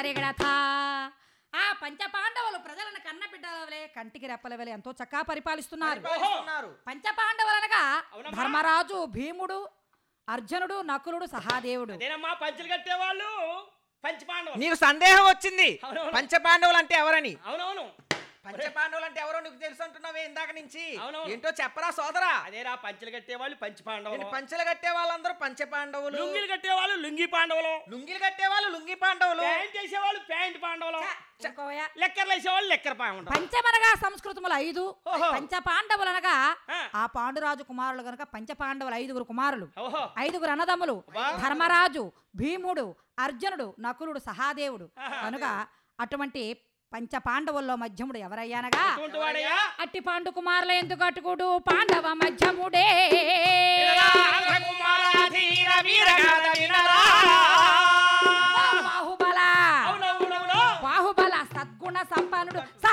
తరిగడథ ఆ పంచపాండవులు ప్రజలను కన్నబిడ్డలవలే కంటికి రెప్పలవలే ఎంతో చక్కగా పరిపాలిస్తున్నారు పరిపాలిస్తున్నారు. పంచపాండవులనగా అవునమ్మా. ధర్మరాజు భీముడు అర్జునుడు నకులుడు సహాదేవుడు అదేనమ్మా పంచులు కట్టేవాళ్ళు పంచి పాండవులు నీకు సందేహం వచ్చింది అవునవును. పంచపాండవులు అంటే ఎవరని అవునవును పంచపాండవులు అంటే ఎవరో నీకు తెలుసు అంటున్నావే ఇందాక నుంచి అవునవును. ఏంటో చెప్పరా సోదరా అదేరా పంచులు కట్టేవాళ్ళు పంచి నేను పాండవులు పంచెలు కట్టే వాళ్ళందరూ పంచపాండవులు లుంగిలు కట్టేవాళ్ళు లుంగి పాండవులు లుంగిలు కట్టే వాళ్ళు లుంగి పాండవులు ప్యాంట్ వేసేవాళ్ళు ప్యాంట్ పాండవులు ఊరుకోవయ్యా. లెక్కర్లు వేసేవాళ్ళు లెక్కర పాండవులు పంచమనగా సంస్కృతములు ఐదు ఓహో. పంచ పాండవులనగా ఆ. ఆ పాండురాజు కుమారులు గనుక పంచ పాండవులు ఐదుగురు కుమారులు ఓహో ఐదుగురు అన్నదమ్ములు అబ్బా. ధర్మరాజు భీముడు అర్జునుడు నకులుడు సహాదేవుడు ఆహా. కనుక అటువంటి పంచ పాండవుల్లో మధ్యముడు ఎవరయ్యానగా అటువంటి వాడయ్యా అట్టి పాండు కుమారుల ఎందుకు అటుకుడు పాండవ మధ్యముడే వినరా, ఆంధ్రకుమారా ధీర వీరగాథ వినరా. బాహుబల అవునవునవును బాహుబల సద్గుణ సంపన్నుడు